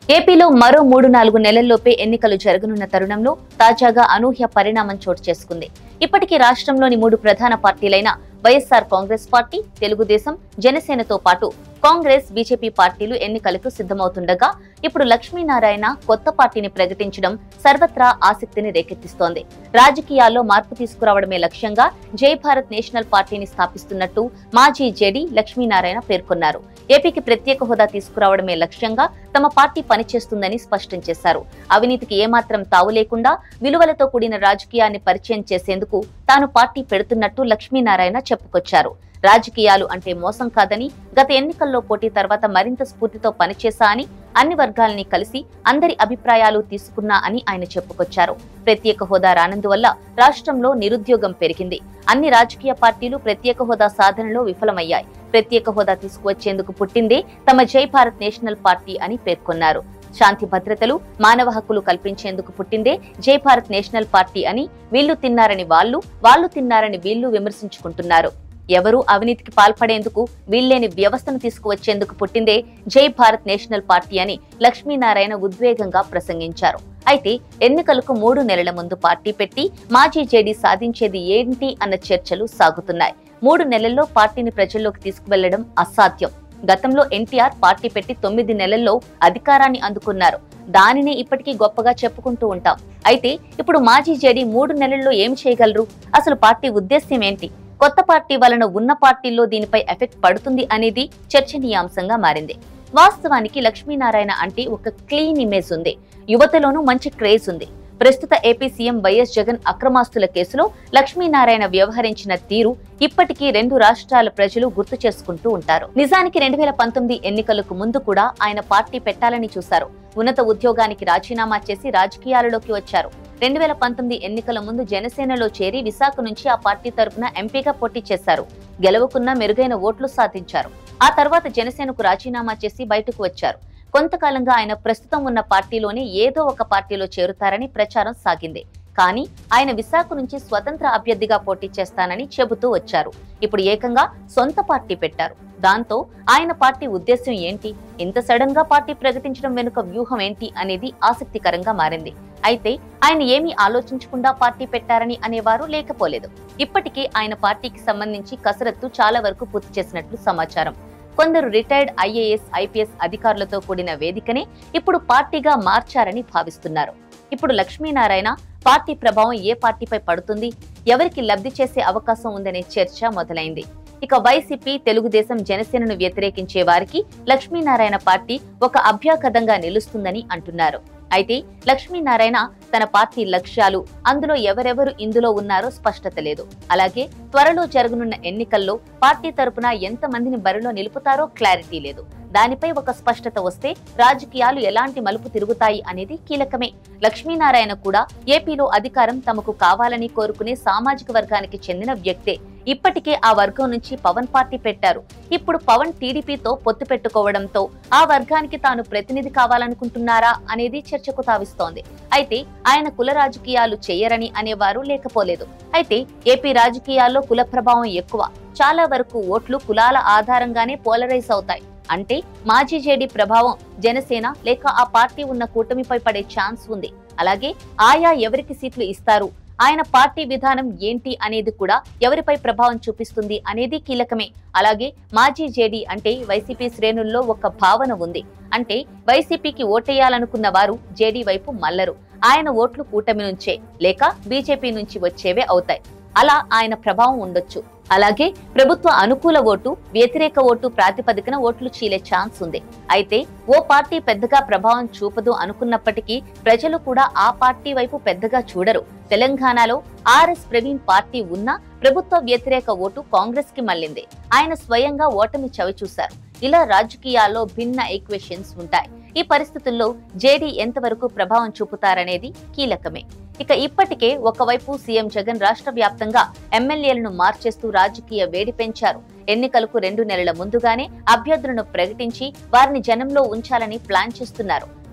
ఏపీలో మరో మూడు నాలుగు నెలల్లోపే ఎన్నికలు జరగనున్న తరుణంలో తాజాగా అనూహ్య పరిణామం చోటు చేసుకుంది ఇప్పటికీ రాష్ట్రంలోని మూడు ప్రధాన పార్టీలైన వైఎస్ఆర్ కాంగ్రెస్ పార్టీ తెలుగుదేశం జనసేనతో పాటు కాంగ్రెస్ బీజేపీ పార్టీలు ఎన్నికలకు సిద్ధమవుతుండగా ఇప్పుడు లక్ష్మీనారాయణ కొత్త పార్టీని ప్రకటించడం సర్వత్రా ఆసక్తిని రేకెత్తిస్తోంది రాజకీయాల్లో మార్పు తీసుకురావడమే లక్ష్యంగా జై భారత్ నేషనల్ పార్టీని స్థాపిస్తున్నట్టు మాజీ జేడీ లక్ష్మీనారాయణ పేర్కొన్నారు ఏపీకి ప్రత్యేక హోదా తీసుకురావడమే లక్ష్యంగా తమ పార్టీ పనిచేస్తుందని స్పష్టం చేశారు అవినీతికి ఏమాత్రం తావు లేకుండా విలువలతో కూడిన రాజకీయాన్ని పరిచయం చేసేందుకు తాను పార్టీ పెడుతున్నట్టు లక్ష్మీనారాయణ చెప్పుకొచ్చారు రాజకీయాలు అంటే మోసం కాదని గత ఎన్నికల్లో పోటీ తర్వాత మరింత స్ఫూర్తితో పనిచేశా అని అన్ని వర్గాలని కలిసి అందరి అభిప్రాయాలు తీసుకున్నా అని ఆయన చెప్పుకొచ్చారు ప్రత్యేక హోదా రానందువల్ల రాష్ట్రంలో నిరుద్యోగం పెరిగింది అన్ని రాజకీయ పార్టీలు ప్రత్యేక హోదా సాధనలో విఫలమయ్యాయి ప్రత్యేక హోదా తీసుకువచ్చేందుకు పుట్టిందే తమ జై భారత్ నేషనల్ పార్టీ అని పేర్కొన్నారు శాంతి భద్రతలు మానవ హక్కులు కల్పించేందుకు పుట్టిందే జై భారత్ నేషనల్ పార్టీ అని వీళ్లు తిన్నారని వాళ్ళు వాళ్ళు తిన్నారని వీళ్ళు విమర్శించుకుంటున్నారు ఎవరూ అవినీతికి పాల్పడేందుకు వీల్లేని వ్యవస్థను తీసుకువచ్చేందుకు పుట్టిందే జై భారత్ నేషనల్ పార్టీ అని లక్ష్మీనారాయణ ఉద్వేగంగా ప్రసంగించారు అయితే ఎన్నికలకు మూడు నెలల ముందు పార్టీ పెట్టి మాజీ జేడీ సాధించేది ఏంటి అన్న చర్చలు సాగుతున్నాయి మూడు నెలల్లో పార్టీని ప్రజల్లోకి తీసుకువెళ్లడం అసాధ్యం గతంలో ఎన్టీఆర్ పార్టీ పెట్టి తొమ్మిది నెలల్లో అధికారాన్ని అందుకున్నారు దానిని ఇప్పటికీ గొప్పగా చెప్పుకుంటూ ఉంటాం అయితే ఇప్పుడు మాజీ జేడీ మూడు నెలల్లో ఏం చేయగలరు అసలు పార్టీ ఉద్దేశ్యం ఏంటి కొత్త పార్టీ వలన ఉన్న పార్టీల్లో దీనిపై ఎఫెక్ట్ పడుతుంది అనేది చర్చనీయాంశంగా మారింది వాస్తవానికి లక్ష్మీనారాయణ అంటే ఒక క్లీన్ ఇమేజ్ ఉంది యువతలోనూ మంచి క్రేజ్ ఉంది ప్రస్తుత ఏపీ సీఎం వైఎస్ జగన్ అక్రమాస్తుల కేసులో లక్ష్మీనారాయణ వ్యవహరించిన తీరు ఇప్పటికీ రెండు రాష్ట్రాల ప్రజలు గుర్తు చేసుకుంటూ ఉంటారు నిజానికి రెండు వేల పంతొమ్మిది ఎన్నికలకు ముందు కూడా ఆయన పార్టీ పెట్టాలని చూశారు ఉన్నత ఉద్యోగానికి రాజీనామా చేసి రాజకీయాలలోకి వచ్చారు రెండు వేల పంతొమ్మిది ఎన్నికల ముందు జనసేనలో చేరి విశాఖ నుంచి ఆ పార్టీ తరపున ఎంపీగా పోటీ చేశారు గెలవకున్న మెరుగైన ఓట్లు సాధించారు ఆ తర్వాత జనసేనకు రాజీనామా చేసి బయటకు వచ్చారు కొంతకాలంగా ఆయన ప్రస్తుతం ఉన్న పార్టీలోనే ఏదో ఒక పార్టీలో చేరుతారని ప్రచారం సాగింది కానీ ఆయన విశాఖ నుంచి స్వతంత్ర అభ్యర్థిగా పోటీ చేస్తానని చెబుతూ వచ్చారు ఇప్పుడు ఏకంగా సొంత పార్టీ పెట్టారు దాంతో ఆయన పార్టీ ఉద్దేశం ఏంటి ఇంత సడన్ గా పార్టీ ప్రకటించడం వెనుక వ్యూహం ఏంటి అనేది ఆసక్తికరంగా మారింది అయితే ఆయన ఏమీ ఆలోచించకుండా పార్టీ పెట్టారని అనేవారు లేకపోలేదు ఇప్పటికే ఆయన పార్టీకి సంబంధించి కసరత్తు చాలా వరకు పూర్తి చేసినట్లు సమాచారం కొందరు రిటైర్డ్ ఐఏఎస్ ఐపీఎస్ అధికారులతో కూడిన వేదికనే ఇప్పుడు పార్టీగా మార్చారని భావిస్తున్నారు ఇప్పుడు లక్ష్మీనారాయణ పార్టీ ప్రభావం ఏ పార్టీపై పడుతుంది ఎవరికి లబ్ధి చేసే అవకాశం ఉందనే చర్చ మొదలైంది ఇక వైసీపీ తెలుగుదేశం జనసేనను వ్యతిరేకించే వారికి లక్ష్మీనారాయణ పార్టీ ఒక అభ్యాకదంగా నిలుస్తుందని అంటున్నారు అయితే లక్ష్మీనారాయణ తన పార్టీ లక్ష్యాలు అందులో ఎవరెవరు ఇందులో ఉన్నారో స్పష్టత లేదు అలాగే త్వరలో జరగనున్న ఎన్నికల్లో పార్టీ తరపున ఎంతమందిని బరిలో నిలుపుతారో క్లారిటీ లేదు దానిపై ఒక స్పష్టత వస్తే రాజకీయాలు ఎలాంటి మలుపు తిరుగుతాయి అనేది కీలకమే లక్ష్మీనారాయణ కూడా ఏపీలో అధికారం తమకు కావాలని కోరుకునే సామాజిక వర్గానికి చెందిన వ్యక్తే ఇప్పటికే ఆ వర్గం నుంచి పవన్ పార్టీ పెట్టారు ఇప్పుడు పవన్ టీడీపీతో పొత్తు పెట్టుకోవడంతో ఆ వర్గానికి తాను ప్రతినిధి కావాలనుకుంటున్నారా అనేది చర్చకు తావిస్తోంది అయితే ఆయన కుల రాజకీయాలు చేయరని అనేవారు లేకపోలేదు అయితే ఏపీ రాజకీయాల్లో కుల ప్రభావం ఎక్కువ చాలా వరకు ఓట్లు కులాల ఆధారంగానే పోలరైజ్ అవుతాయి అంటే మాజీ జేడీ ప్రభావం జనసేన లేక ఆ పార్టీ ఉన్న కూటమిపై పడే ఛాన్స్ ఉంది అలాగే ఆయా ఎవరికి సీట్లు ఇస్తారు ఆయన పార్టీ విధానం ఏంటి అనేది కూడా ఎవరిపై ప్రభావం చూపిస్తుంది అనేది కీలకమే అలాగే మాజీ జేడీ అంటే వైసీపీ శ్రేణుల్లో ఒక భావన ఉంది అంటే వైసీపీకి ఓటేయాలనుకున్న వారు జేడీ వైపు మల్లరు ఆయన ఓట్లు కూటమి నుంచే లేక బీజేపీ నుంచి వచ్చేవే అవుతాయి అలా ఆయన ప్రభావం ఉండొచ్చు అలాగే ప్రభుత్వ అనుకూల ఓటు వ్యతిరేక ఓటు ప్రాతిపదికన ఓట్లు చీలే ఛాన్స్ ఉంది అయితే ఓ పార్టీ పెద్దగా ప్రభావం చూపదు అనుకున్నప్పటికీ ప్రజలు కూడా ఆ పార్టీ వైపు పెద్దగా చూడరు తెలంగాణలో ఆర్ఎస్ ప్రవీణ్ పార్టీ ఉన్న ప్రభుత్వ వ్యతిరేక ఓటు కాంగ్రెస్ కి మళ్ళింది ఆయన స్వయంగా ఓటమి చవిచూశారు ఇలా రాజకీయాల్లో భిన్న ఈక్వేషన్స్ ఉంటాయి ఈ పరిస్థితుల్లో జేడీ ఎంతవరకు ప్రభావం చూపుతారనేది కీలకమే ఇక ఇప్పటికే ఒకవైపు సీఎం జగన్ రాష్ట్ర వ్యాప్తంగా ఎమ్మెల్యేలను మార్చేస్తూ రాజకీయ వేడి పెంచారు ఎన్నికలకు రెండు నెలల ముందుగానే అభ్యర్థులను ప్రకటించి వారిని జనంలో ఉంచాలని ప్లాన్ చేస్తున్నారు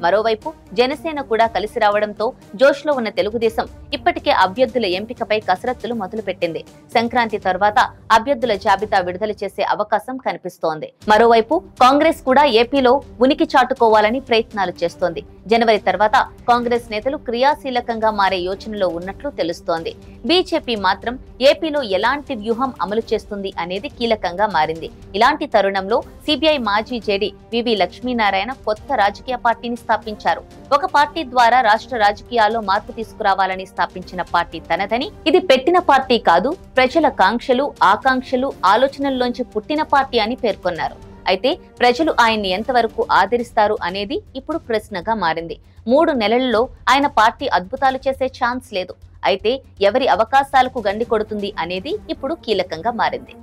మరోవైపు జనసేన కూడా కలిసి రావడంతో జోష్లో ఉన్న తెలుగుదేశం ఇప్పటికే అభ్యర్థుల ఎంపికపై కసరత్తులు మొదలుపెట్టింది సంక్రాంతి తర్వాత అభ్యర్థుల జాబితా విడుదల చేసే అవకాశం కనిపిస్తోంది మరోవైపు కాంగ్రెస్ కూడా ఏపీలో ఉనికి చాటుకోవాలని ప్రయత్నాలు చేస్తోంది జనవరి తర్వాత కాంగ్రెస్ నేతలు క్రియాశీలకంగా మారే యోచనలో ఉన్నట్లు తెలుస్తోంది బీజేపీ మాత్రం ఏపీలో ఎలాంటి వ్యూహం అమలు చేస్తుంది అనేది కీలకంగా మారింది ఇలాంటి తరుణంలో సిబిఐ మాజీ జేడీ వివి లక్ష్మీనారాయణ కొత్త రాజకీయ పార్టీని స్థాపించారు ఒక పార్టీ ద్వారా రాష్ట్ర రాజకీయాల్లో మార్పు తీసుకురావాలని స్థాపించిన పార్టీ తనదని ఇది పెట్టిన పార్టీ కాదు ప్రజల కాంక్షలు ఆకాంక్షలు ఆలోచనల్లోంచి పుట్టిన పార్టీ అని పేర్కొన్నారు అయితే ప్రజలు ఆయన్ని ఎంతవరకు ఆదరిస్తారు అనేది ఇప్పుడు ప్రశ్నగా మారింది మూడు నెలల్లో ఆయన పార్టీ అద్భుతాలు చేసే ఛాన్స్ లేదు అయితే ఎవరి అవకాశాలకు గండి కొడుతుంది అనేది ఇప్పుడు కీలకంగా మారింది